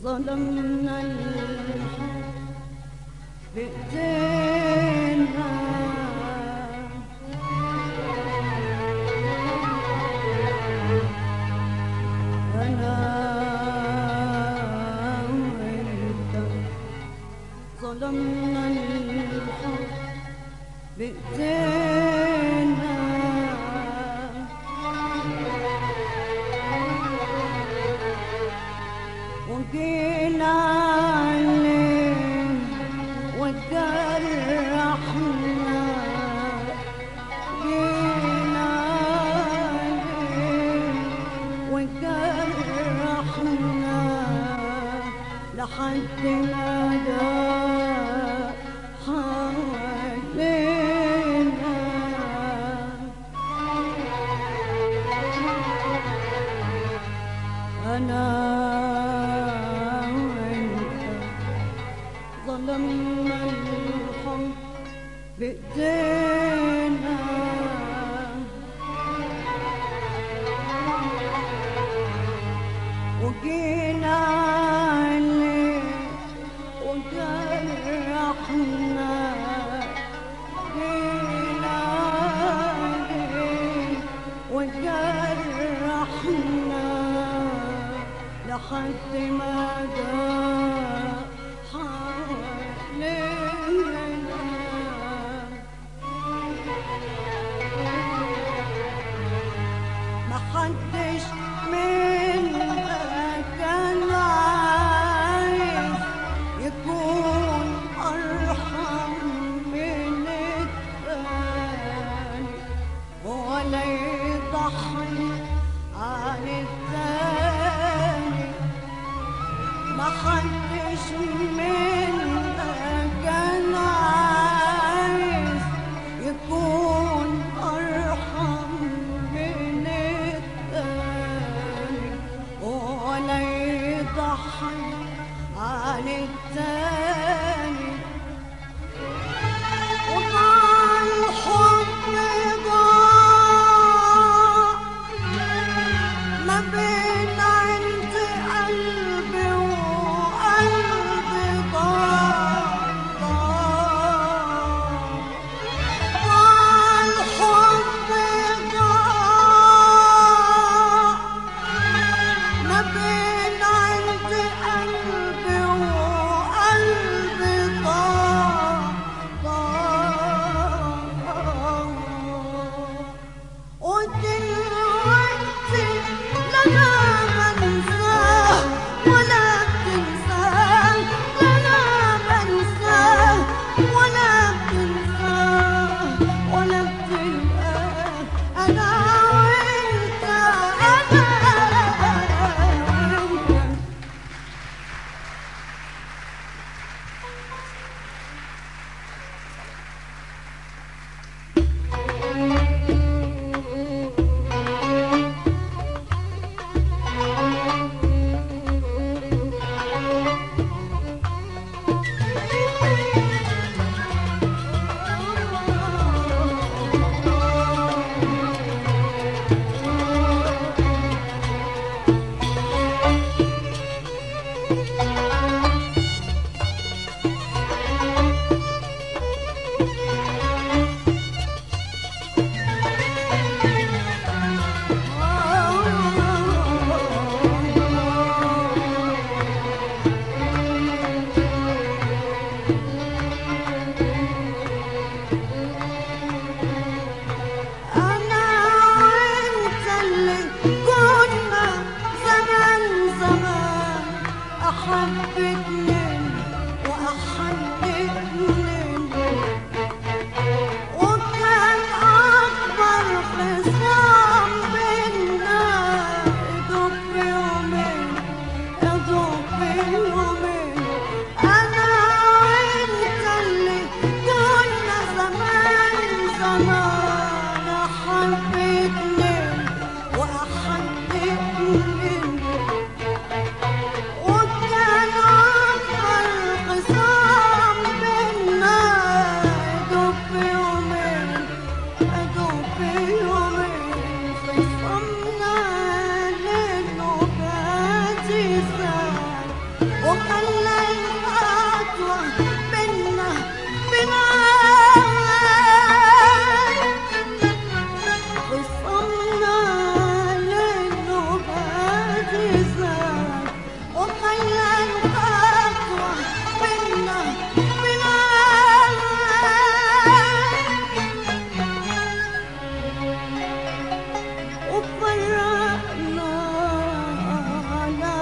ظلمنا الحب بإيدينا أنا وأنت ظلمنا الحب بإيدينا وجينا عليه وجرحنا جينا عليه وجرحنا لحد ما جاء حوالينا أنا وأنت ظلمنا الحب بإيدينا وجينا عليه وجرحنا جينا عليه وجرحنا لحد ما جاء حوالينا ما حدش منا كان عايز يكون أرحم من الثاني ولا يضحي عن الثاني ما حدش منا كان عايز يكون أرحم من الثاني ولا يضحي عن الثاني وضاع الحب ضاع ما بين عند قلبي وقلبي ضاع ضاع ضاع الحب ضاع ما بين عند قلبي وقلبي ضاع ضاع ودلوقتي لا انا بنساه ولا بتنساه لا انا بنساه ولا بتنساه ولا بتلقاه انا وانت انا وانت أنا وأنت اللي كنا زمان زمان أحب اتنين وأحب اتنين وكان أكبر خصام بينا يدوب في يومين يدوب في يومين أنا وأنت اللي كنا زمان زمان أحب اتنين وأحب اتنين وكان أكبر خصام وخلى الخطوة بينا بينا وصلنا للنوبات زاد وخلى الخطوة بينا بينا وفرقنا على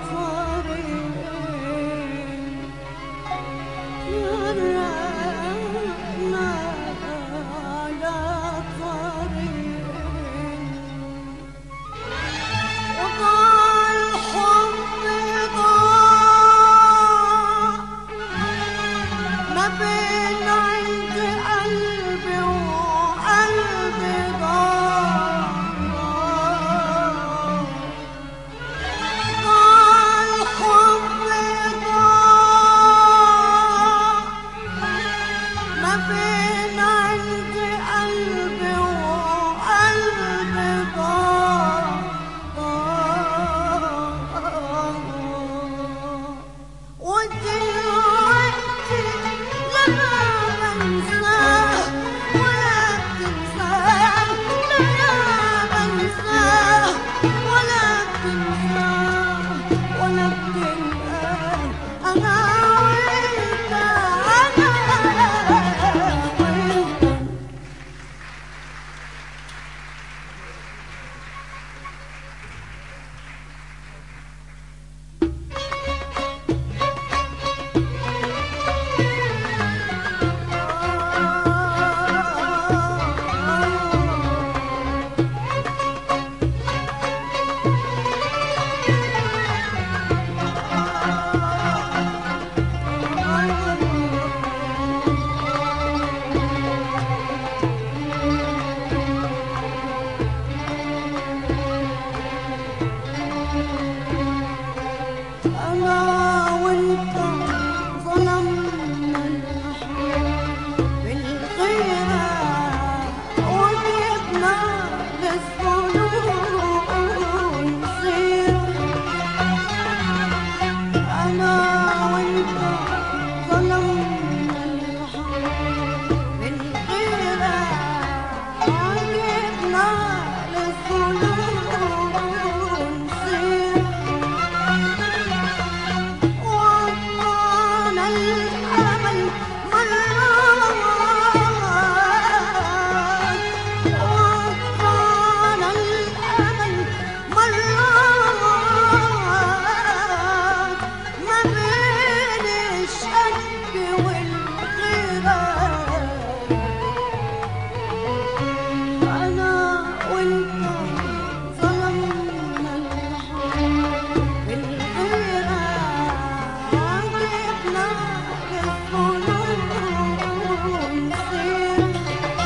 طريقين فرقنا على طريقين وضاع الحب ضاع ما بين عند قلبي وقلبي ضاع ضاع الحب ضاع ما بين عند قلبي وقلبي ضاع ضاع ودلوقتي لما بنساه ولا بتنساه لا بنساه ولا بتنساه ولا بتنساه أنا وأنت أنا وأنت أنا وأنت ظلمنا الحب بالغيرة وجبنا للظنون سيرة أنا وأنت ظلمنا الحب بالغيرة وجبنا للظنون سيرة وطال الأمل مرات وطال الأمل مرات ما بين الشك والغيرة أنا وأنت ظلمنا الحب بالغيرة عجبنا للظنون سيرة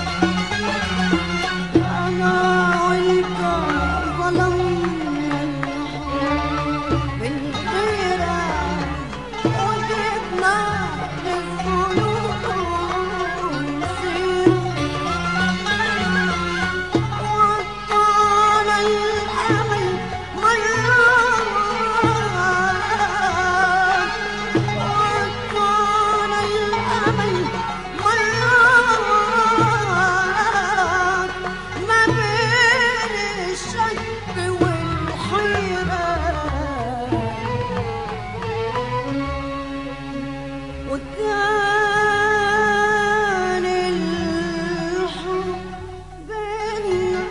أنا وأنت ظلمنا الحب بالغيرة عجبنا للظنون سيرة وطال الأمل مرات وطال الأمل مرات ما بين الشك والحيرة وكان الحب بينا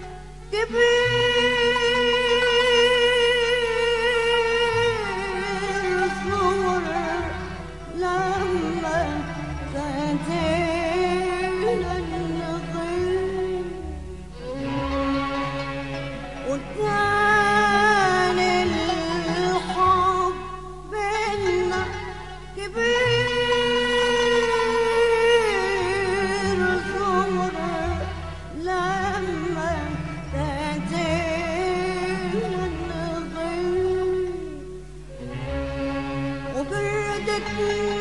كبير صور لما زادينا الغير وكان الحب بينا كبير صور لما زادينا الغير وبردت